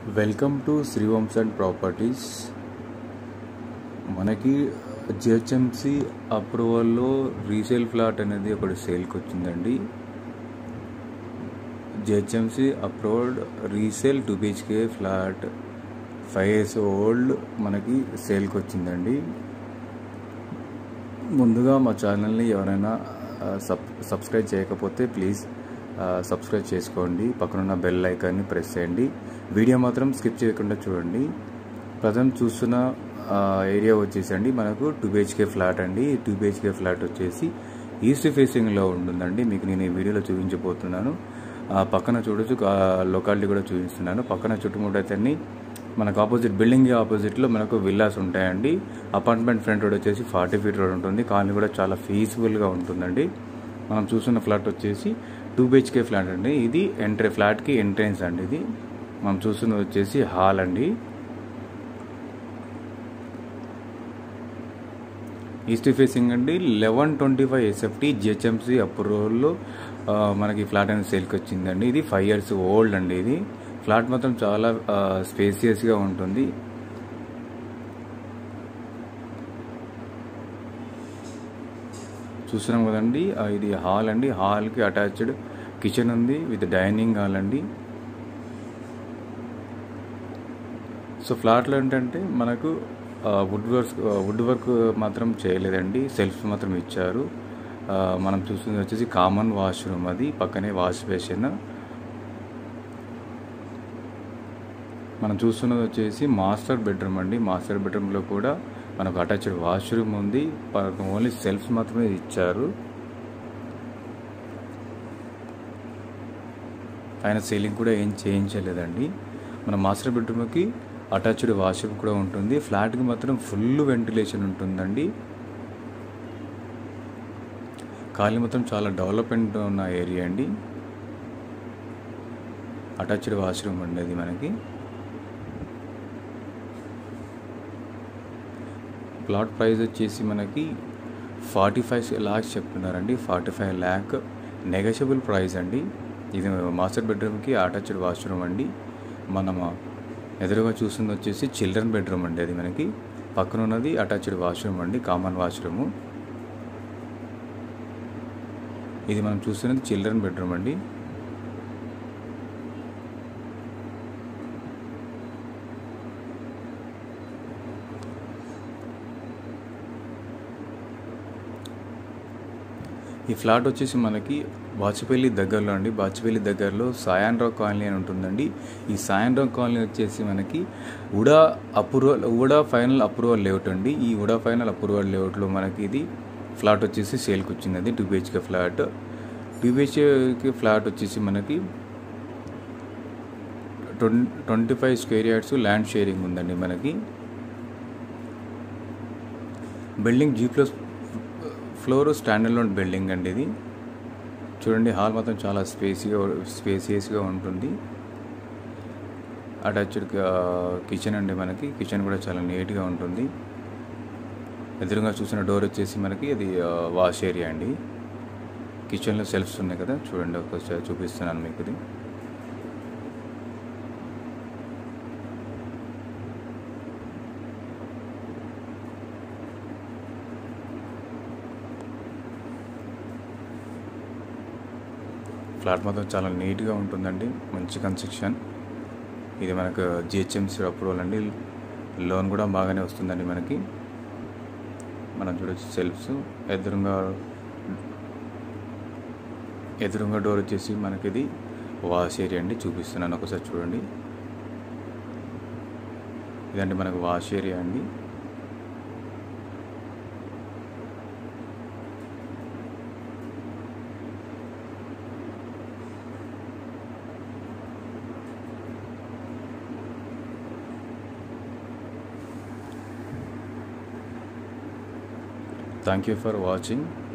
welcome to Srivansh and properties మనకి GHMC అప్రూవల్లో resale flat అనేది ఒకటి సేల్కి వచ్చిందండి GHMC approved resale two BHK flat five years old మనకి సేల్కి వచ్చిందండి ముందుగా మా ఛానల్ని ఎవరైనా ఆ, సబ్ సబ్స్క్రైబ్ చేయకపోతే ప్లీజ్ ఆ, సబ్స్క్రైబ్ చేసుకోండి పక్కనున్న బెల్ ఐకాన్ని ప్రెస్ చేయండి వీడియో మాత్రం స్కిప్ చేయకుండా చూడండి ప్రజెంట్ చూస్తున్న ఆ, ఏరియా వచ్చేసండి మనకు టూ బిహెచ్కే ఫ్లాట్ అండి టూ బిహెచ్కే ఫ్లాట్ వచ్చేసి ఈస్ట్ ఫేసింగ్లో ఉంటుందండి మీకు నేను ఈ వీడియోలో చూపించబోతున్నాను ఆ, పక్కన చూడొచ్చు లొకాలిటీ కూడా చూపిస్తున్నాను పక్కన చుట్టుముట్టయితే మనకు ఆపోజిట్ బిల్డింగ్ ఆపోజిట్లో మనకు విల్లాస్ ఉంటాయండి అపార్ట్మెంట్ ఫ్రంట్ రోడ్ వచ్చేసి ఫార్టీ ఫీట్ రోడ్ ఉంటుంది కాలనీ కూడా చాలా ఫీజిబుల్గా ఉంటుందండి మనం చూస్తున్న ఫ్లాట్ వచ్చేసి టూ బిహెచ్కే ఫ్లాట్ అండి ఇది ఎంట్రీ ఫ్లాట్కి ఎంట్రెన్స్ అండి ఇది మనం చూస్తున్నది వచ్చేసి హాల్ అండి ఈస్ట్ ఫేసింగ్ అండి eleven twenty five SFT GHMC అప్రూవల్లో ఆ, మనకి ఫ్లాట్ అనేది సేల్కి వచ్చిందండి ఇది ఫైవ్ ఇయర్స్ ఓల్డ్ అండి ఇది ఫ్లాట్ మాత్రం చాలా స్పేసియస్గా ఉంటుంది చూస్తున్నాం కదండి ఆ, ఇది హాల్ అండి హాల్కి అటాచ్డ్ కిచెన్ ఉంది విత్ డైనింగ్ హాల్ అండి సో ఫ్లాట్లో ఏంటంటే మనకు వుడ్ వర్క్ వుడ్ వర్క్ మాత్రం చేయలేదండి సెల్ఫ్ మాత్రం ఇచ్చారు ఆ, మనం చూస్తుంది వచ్చేసి కామన్ వాష్రూమ్ అది పక్కనే వాష్ బేసిన్ మనం చూస్తున్నది వచ్చేసి మాస్టర్ బెడ్రూమ్ అండి మాస్టర్ బెడ్రూమ్లో కూడా మనకు అటాచ్డ్ వాష్రూమ్ ఉంది ఓన్లీ సెల్ఫ్స్ మాత్రమే ఇచ్చారు పైన సీలింగ్ కూడా ఏం చేయించలేదండి మన మాస్టర్ బెడ్రూమ్కి అటాచ్డ్ వాష్రూమ్ కూడా ఉంటుంది ఫ్లాట్కి మాత్రం ఫుల్ వెంటిలేషన్ ఉంటుందండి ఖాళీ మొత్తం చాలా డెవలప్మెంట్ ఉన్న ఏరియా అండి అటాచ్డ్ వాష్రూమ్ అండి అది మనకి ప్లాట్ ప్రైస్ వచ్చేసి మనకి ఫార్టీ ఫైవ్ ల్యాక్స్ చెప్తున్నారండి forty five lakh negotiable price అండి ఇది మాస్టర్ బెడ్రూమ్కి అటాచ్డ్ వాష్రూమ్ అండి మనం ఎదురుగా చూస్తుంది వచ్చేసి చిల్డ్రన్ బెడ్రూమ్ అండి అది మనకి పక్కన ఉన్నది అటాచ్డ్ వాష్రూమ్ అండి కామన్ వాష్రూము ఇది మనం చూస్తున్నది చిల్డ్రన్ బెడ్రూమ్ అండి ఈ ఫ్లాట్ వచ్చేసి మనకి బాచుపల్లి దగ్గరలో అండి బాచుపల్లి దగ్గరలో సాయాన్రావు కాలనీ అని ఉంటుందండి ఈ సాయాన్రావు కాలనీ వచ్చేసి మనకి UDA approval UDA final approval layout అండి ఈ ఉడా ఫైనల్ అప్రూవల్ లేఅవుట్లో మనకి ఇది ఫ్లాట్ వచ్చేసి సేల్కి వచ్చింది two BHK flat two BHK flat వచ్చేసి మనకి twen twenty five square yards land sharing ఉందండి మనకి building G plus floor standalone building అండి ఇది చూడండి హాల్ మొత్తం చాలా స్పేసీగా స్పేసియస్గా ఉంటుంది అటాచ్డ్ కిచెన్ అండి మనకి కిచెన్ కూడా చాలా నీట్గా ఉంటుంది ఎదురుగా చూసిన డోర్ వచ్చేసి మనకి అది వాష్ ఏరియా అండి కిచెన్లో సెల్ఫ్స్ ఉన్నాయి కదా చూడండి ఒకసారి చూపిస్తున్నాను మీకు ఇది ఫ్లాట్ మాత్రం చాలా నీట్గా ఉంటుందండి మంచి కన్స్ట్రక్షన్ ఇది మనకు జిహెచ్ఎంసీ అప్రూవల్ అండి లోన్ కూడా బాగానే వస్తుందండి మనకి మనం చూడొచ్చు సెల్ఫ్స్ ఎదురుగా ఎదురుగా డోర్ వచ్చేసి మనకి ఇది వాష్ ఏరియా అండి చూపిస్తున్నాను ఒకసారి చూడండి ఇదండి మనకు వాష్ ఏరియా అండి థ్యాంక్ యూ ఫర్ వాచింగ్